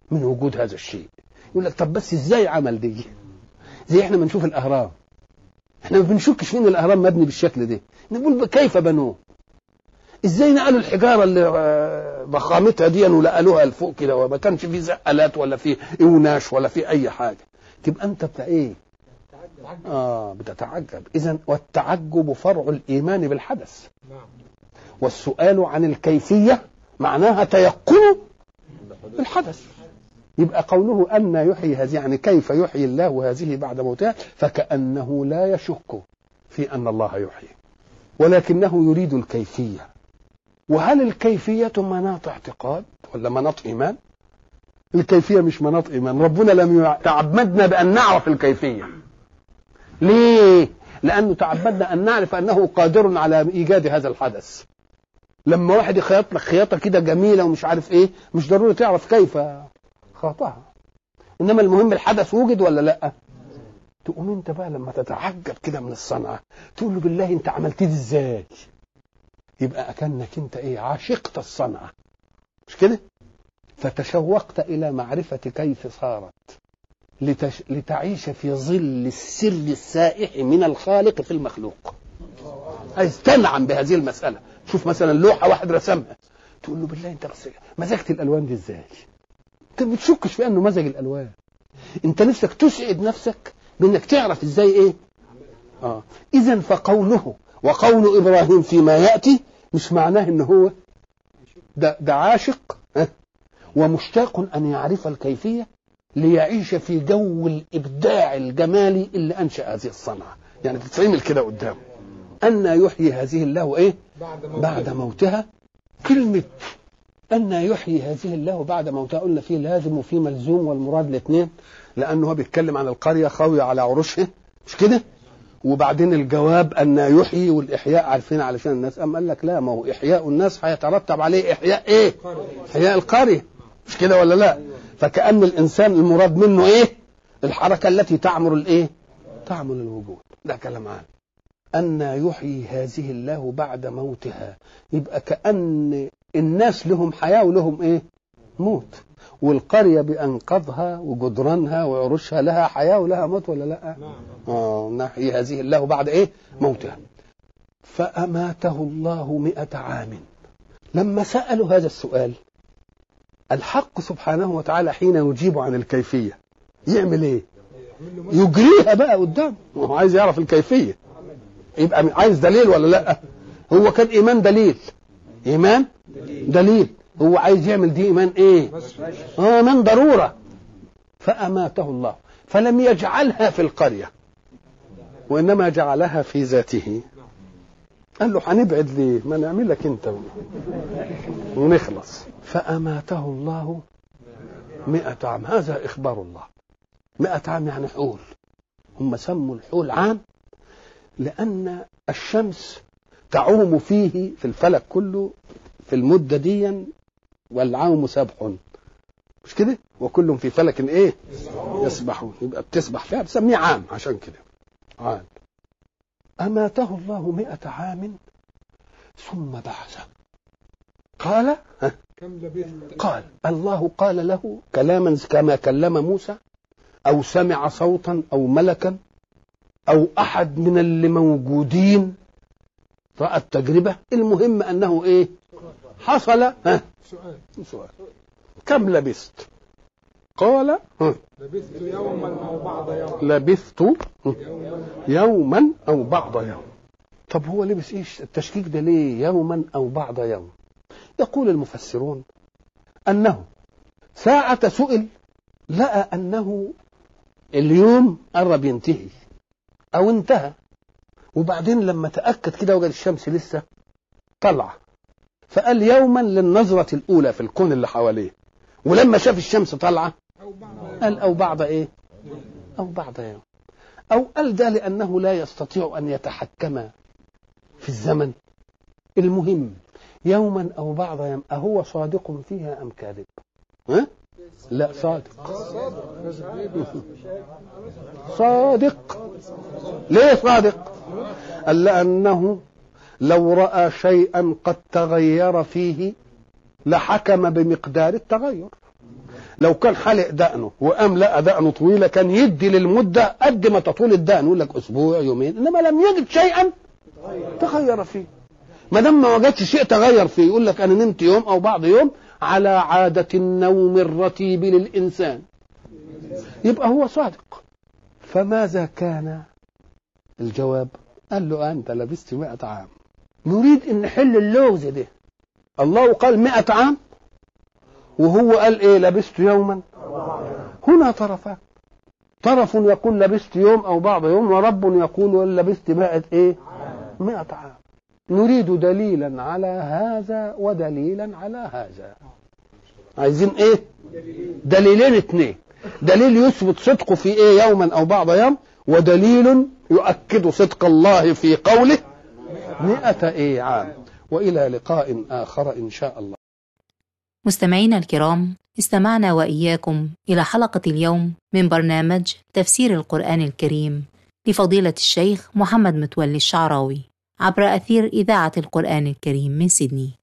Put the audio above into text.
من وجود هذا الشيء يقول لك طب بس ازاي عمل دي زي احنا بنشوف الاهرام احنا ما بنشكش فين الاهرام مبني بالشكل ده نقول كيف بنوه ازاي نقلوا الحجاره اللي آه، ضخامتها دي ونقلوها لفوق كده وما كانش في زقلات ولا في اوناش ولا في اي حاجه تبقى انت بتاع ايه اه بتتعجب اذا والتعجب فرع الايمان بالحدث والسؤال عن الكيفيه معناها تيقن الحدث يبقى قوله أن يحيي هذه يعني كيف يحيي الله هذه بعد موتها فكأنه لا يشك في أن الله يحيي ولكنه يريد الكيفية وهل الكيفية مناط اعتقاد ولا مناط إيمان الكيفية مش مناط إيمان ربنا لم تعبدنا بأن نعرف الكيفية ليه لأنه تعبدنا أن نعرف أنه قادر على إيجاد هذا الحدث لما واحد يخيط لك خياطة كده جميلة ومش عارف إيه مش ضروري تعرف كيف خاطها إنما المهم الحدث وجد ولا لأ تقوم انت بقى لما تتعجب كده من الصنعة تقول له بالله انت عملت دي ازاي يبقى اكنك انت ايه عاشقت الصنعة مش كده فتشوقت الى معرفة كيف صارت لتش... لتعيش في ظل السر السائح من الخالق في المخلوق عايز تنعم بهذه المسألة شوف مثلا لوحة واحد رسمها تقول له بالله انت بس مزجت الالوان دي ازاي انت ما بتشكش في انه مزج الالوان انت نفسك تسعد نفسك بانك تعرف ازاي ايه اه اذا فقوله وقول ابراهيم فيما ياتي مش معناه ان هو ده, ده عاشق اه ومشتاق ان يعرف الكيفيه ليعيش في جو الابداع الجمالي اللي انشا هذه الصنعه يعني تتعمل كده قدامه ان يحيي هذه الله ايه بعد موتها بعد موتها كلمه أن يحيي هذه الله بعد موتها قلنا فيه لازم وفيه ملزوم والمراد الاثنين لأنه هو بيتكلم عن القرية خاوية على عروشها مش كده؟ وبعدين الجواب أن يحيي والإحياء عارفين علشان الناس أم قال لك لا ما هو إحياء الناس هيترتب عليه إحياء إيه؟ إحياء القرية مش كده ولا لا؟ فكأن الإنسان المراد منه إيه؟ الحركة التي تعمر الإيه؟ تعمر الوجود ده كلام عام أن يحيي هذه الله بعد موتها يبقى كأن الناس لهم حياة ولهم ايه موت والقرية بأنقاضها وجدرانها وعروشها لها حياة ولها موت ولا لا آه نحيي هذه الله بعد ايه موتها فأماته الله مئة عام لما سألوا هذا السؤال الحق سبحانه وتعالى حين يجيب عن الكيفية يعمل ايه يجريها بقى قدام هو عايز يعرف الكيفية يبقى عايز دليل ولا لا هو كان ايمان دليل ايمان دليل هو عايز يعمل دي ايمان ايه اه ايمان ضروره فاماته الله فلم يجعلها في القريه وانما جعلها في ذاته قال له هنبعد ليه ما نعمل لك انت ونخلص فاماته الله مئة عام هذا اخبار الله مئة عام يعني حول هم سموا الحول عام لان الشمس تعوم فيه في الفلك كله في المدة دي والعوم سبح مش كده وكلهم في فلك ايه يسبحون يبقى بتسبح فيها بسميه عام عشان كده عام أماته الله مئة عام ثم بعثه قال ها كم لبثت قال الله قال له كلاما كما كلم موسى أو سمع صوتا أو ملكا أو أحد من اللي موجودين رأى التجربة المهم أنه إيه حصل ها سؤال سؤال كم لبثت قال ها لبثت يوما او بعض يوم لبثت ها، يوما يوما أو بعض يوم طب هو لبس إيش التشكيك ده ليه يوما أو بعض يوم يقول المفسرون أنه ساعة سئل لقى أنه اليوم قرب ينتهي أو انتهى وبعدين لما تأكد كده وجد الشمس لسه طالعة فقال يوما للنظرة الأولى في الكون اللي حواليه ولما شاف الشمس طالعة او بعض يوم قال أو بعض إيه أو بعض يوم أو قال ده لأنه لا يستطيع أن يتحكم في الزمن المهم يوما أو بعض يوم أهو صادق فيها أم كاذب ها؟ لا صادق صادق ليه صادق قال لأنه لو رأى شيئا قد تغير فيه لحكم بمقدار التغير لو كان حلق دقنه وقام لقى دقنه طويله كان يدي للمده قد ما تطول الدقن يقول لك اسبوع يومين انما لم يجد شيئا تغير فيه ما دام ما وجدش شيء تغير فيه يقول لك انا نمت يوم او بعض يوم على عاده النوم الرتيب للانسان يبقى هو صادق فماذا كان الجواب قال له أنت لبست مئة عام نريد أن نحل اللغز ده الله قال مئة عام وهو قال إيه لبست يوما هنا طرفان طرف يقول لبست يوم أو بعض يوم ورب يقول لبست مئة إيه مئة عام نريد دليلا على هذا ودليلا على هذا عايزين ايه دليلين اثنين دليل يثبت صدقه في ايه يوما او بعض يوم ودليل يؤكد صدق الله في قوله مئة ايه عام والى لقاء اخر ان شاء الله مستمعينا الكرام استمعنا واياكم الى حلقه اليوم من برنامج تفسير القران الكريم لفضيله الشيخ محمد متولي الشعراوي عبر اثير اذاعه القران الكريم من سيدني